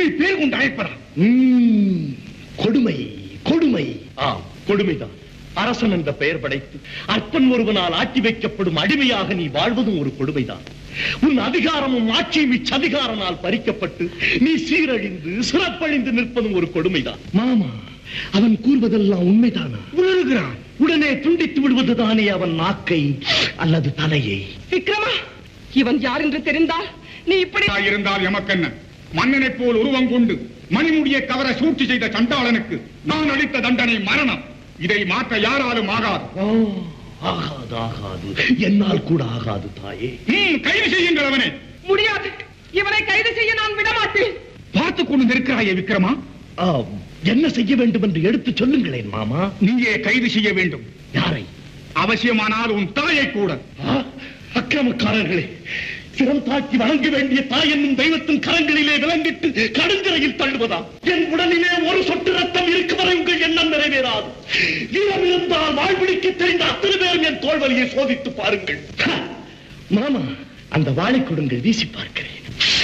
உன்னை பேர் கொண்டு அழைப்பதா ம், கொடுமை கொடுமை ஆம் கொடுமைதான் அரசன் என்ற பெயர் படைத்து அற்பன் ஒருவனால் ஆட்டி வைக்கப்படும் அடிமையாக நீ வாழ்வதும் ஒரு கொடுமைதான் உன் அதிகாரமும் ஆட்சியும் இச்சதிகாரனால் பறிக்கப்பட்டு நீ சீரழிந்து சிறப்பழிந்து நிற்பதும் ஒரு கொடுமைதான் மாமா அவன் கூறுவதெல்லாம் உண்மைதானா உணர்கிறான் உடனே துண்டித்து விடுவதுதானே அவன் நாக்கை அல்லது தலையை விக்ரமா இவன் யார் என்று தெரிந்தால் நீ இப்படி இருந்தால் எமக்கென்ன மன்னனைப் போல் உருவம் கொண்டு மணிமுடியை கவர சூழ்ச்சி செய்த சண்டாளனுக்கு நான் அளித்த தண்டனை மரணம் இதை மாற்ற யாராலும் ஆகாது ஆ, ஆகாது ஆகாது என்னால் கூட ஆகாது தாயே ம், கைது செய்யுங்கள் அவனை முடியாது இவனை கைது செய்ய நான் விடமாட்டேன் பார்த்துக் கொண்டு நிற்கிறாயே விக்ரமா ஆம், என்ன செய்ய வேண்டும் என்று எடுத்து சொல்லுங்களேன் மாமா நீயே கைது செய்ய வேண்டும் யாரை அவசியமானால் உன் தாயை கூட ஆ, அக்கிரமக்காரர்களே சிரம் தாக்கி வணங்க வேண்டிய தாய் என்னும் தெய்வத்தின் கரங்களிலே விளங்கிட்டு கடுங்கரையில் தள்ளுவதா என் உடலிலே ஒரு சொட்டு ரத்தம் இருக்கு வரை உங்கள் எண்ணம் நிறைவேறாது ஈரம் இருந்தால் வாழ்விழிக்க தெரிந்த அத்தனை பேரும் என் தோல்வலியை சோதித்து பாருங்கள் ஹ, மாமா அந்த வாளை கொடுங்கள் வீசி பார்க்கிறேன்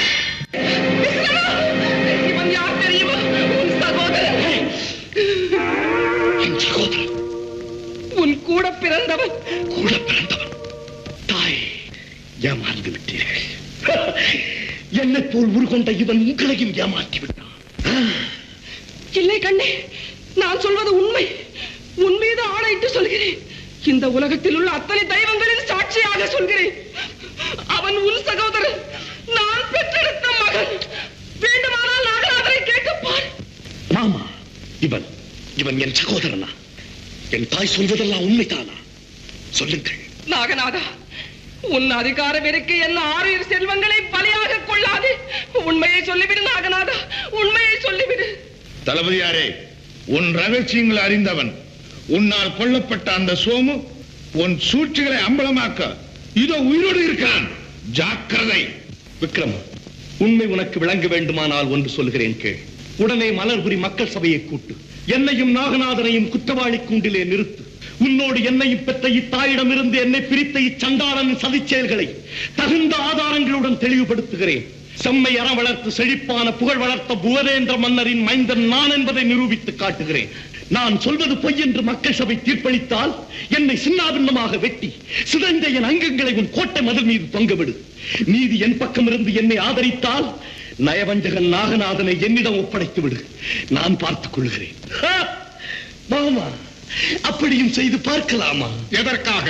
இவன் யார் தெரியுமா உன் சகோதரன் என் சகோதரன் உன் கூட பிறந்தவன் கூட பிறந்தவன் தாய் ஏமாந்து விட்டீர்கள் என்னை போல் உருகொண்ட இவன் உங்களையும் ஏமாற்றி விட்டான் இல்லை கண்ணே நான் சொல்வது உண்மை உன் மீது ஆணையிட்டு சொல்கிறேன் இந்த உலகத்தில் உள்ள அத்தனை தெய்வங்களின் சாட்சியாக சொல்கிறேன் அவன் உன் சகோதரன் நான் பெற்றெடுத்த மகன் வேண்டுமானால் நாகநாதனை கேட்டுப்பார் மாமா இவன் இவன் என் சகோதரனா என் தாய் சொல்வதெல்லாம் உண்மைதானா சொல்லுங்கள் நாகநாதா உன் அதிகார வெறுக்கு என்ன ஆறு செல்வங்களை பலியாக கொள்ளாதே உண்மையை சொல்லிவிடு நாகநாதா உண்மையை சொல்லிவிடு தளபதியாரே உன் ரகசியங்களை அறிந்தவன் உன்னால் கொல்லப்பட்ட அந்த சோமு உன் சூழ்ச்சிகளை அம்பலமாக்க இதோ உயிரோடு இருக்கிறான் ஜாக்கிரதை விக்ரம் உண்மை உனக்கு விளங்க வேண்டுமானால் ஒன்று சொல்கிறேன் கேள் உடனே மலர்புரி மக்கள் சபையை கூட்டு என்னையும் நாகநாதனையும் குற்றவாளி கூண்டிலே நிறுத்து உன்னோடு என்னையும் பெற்ற இத்தாயிடமிருந்து என்னை பிரித்த இச்சண்டாளனின் சதிச் செயல்களை தகுந்த ஆதாரங்களுடன் தெளிவுபடுத்துகிறேன் செம்மை அறம் வளர்த்து செழிப்பான புகழ் வளர்த்த புவனேந்திர மன்னரின் மைந்தன் நான் என்பதை நிரூபித்து காட்டுகிறேன் நான் சொல்வது பொய் என்று மக்கள் சபை தீர்ப்பளித்தால் என்னை சின்னாபின்னமாக வெட்டி சிதைந்த என் அங்கங்களை உன் கோட்டை மதில் மீது தொங்கவிடு நீதி என் பக்கம் இருந்து என்னை ஆதரித்தால் நயவஞ்சகன் நாகநாதனை என்னிடம் ஒப்படைத்து விடு நான் பார்த்துக் கொள்கிறேன் ஹா! மாமா அப்படியும் செய்து பார்க்கலாமா எதற்காக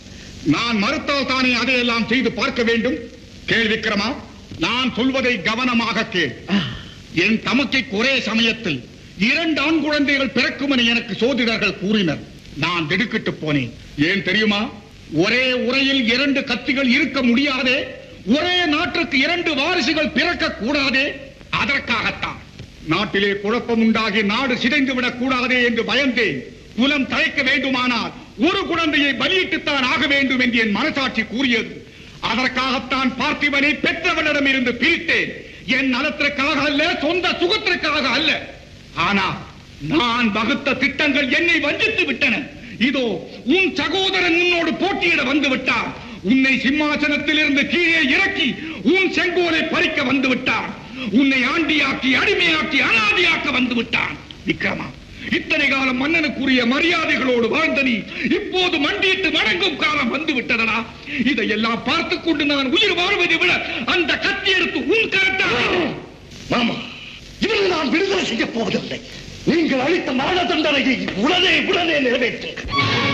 நான் மறுத்தால் தானே அதையெல்லாம் செய்து பார்க்க வேண்டும் கேள் விக்ரமா நான் சொல்வதை கவனமாக கேள் என் தமக்கைக்கு ஒரே சமயத்தில் இரண்டு ஆண் குழந்தைகள் பிறக்கும் என எனக்கு சோதிடர்கள் கூறினர் நான் திடுக்கிட்டு போனேன் ஏன் தெரியுமா ஒரே உரையில் இரண்டு கத்திகள் இருக்க முடியாதே ஒரே நாட்டுக்கு இரண்டு வாரிசுகள் பிறக்க கூடாதே அதற்காகத்தான் நாட்டிலே குழப்பம் உண்டாகி நாடு சிதைந்து விடக் கூடாதே என்று பயந்தேன் குலம் தழைக்க வேண்டுமானால் ஒரு குழந்தையை பலியிட்டுத்தான் ஆக வேண்டும் என்று என் மனசாட்சி கூறியது அதற்காகத்தான் பார்த்திபனை பெற்றவனிடம் இருந்து பிரித்தேன் என் நலத்திற்காக அல்ல சொந்த சுகத்திற்காக அல்ல ஆனா நான் வகுத்த திட்டங்கள் என்னை வஞ்சித்து விட்டன இதோ உன் சகோதரன் உன்னோடு போட்டியிட வந்து விட்டார் உன்னை சிம்மாசனத்தில் இருந்து கீழே இறக்கி உன் செங்கோலை பறிக்க வந்து விட்டார் உன்னை ஆண்டியாக்கி அடிமையாக்கி அனாதியாக்க வந்து விட்டான் விக்ரமா இத்தனை காலம் மன்னனுக்குரிய மரியாதைகளோடு வாழ்ந்த நீ இப்போது மண்டியிட்டு வணங்கும் காலம் வந்து விட்டதடா இதையெல்லாம் பார்த்துக் கொண்டு நான் உயிர் வாழ்வதை விட அந்த கத்தி எடுத்து உன் கரட்டால் மாமா இவனை நான் விடுதலை செய்ய போவதில்லை நீங்கள் அளித்த மரண தண்டனையை உடனே உடனே நிறைவேற்றுங்கள்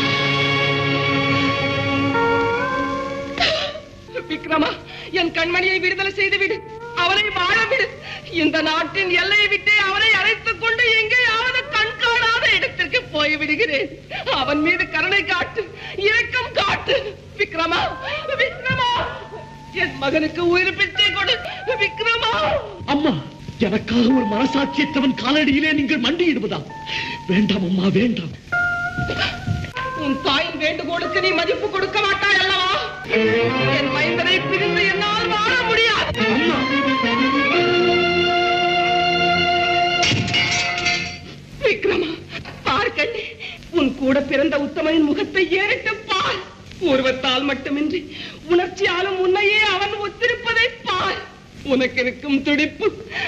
விக்ரமா என் கண்மணியை விடுதலை செய்து விடு அவனை வாழ விடு இந்த நாட்டின் எல்லையை விட்டு அவனை அழைத்துக் கொண்டு எங்கேயாவது கண் காணாத இடத்திற்கு போய் விடுகிறேன் அவன் மீது கருணை காட்டு இரக்கம் காட்டு விக்ரமா விக்ரமா என் மகனுக்கு உயிர் பிச்சை கொடு விக்ரமா அம்மா எனக்காக ஒரு மனசாட்சியற்றவன் காலடியிலே நீங்கள் மண்டியிடுவதா வேண்டாம் அம்மா வேண்டாம் உன் தாயின் வேண்டுகோளுக்கு நீ மதிப்பு கொடுக்க மாட்டாய் அல்லவா என் மைந்தனை பிரிந்து என்னால் வாழ முடியாது அம்மா விக்ரமா பார் கண்ணே உன் கூட பிறந்த உத்தமனின் முகத்தை ஏறிட்டு பார் உருவத்தால் மட்டுமின்றி உணர்ச்சியாலும் உன்னையே அவன் ஒத்திருப்பதை பார் உனக்கு இருக்கும் துடிப்பு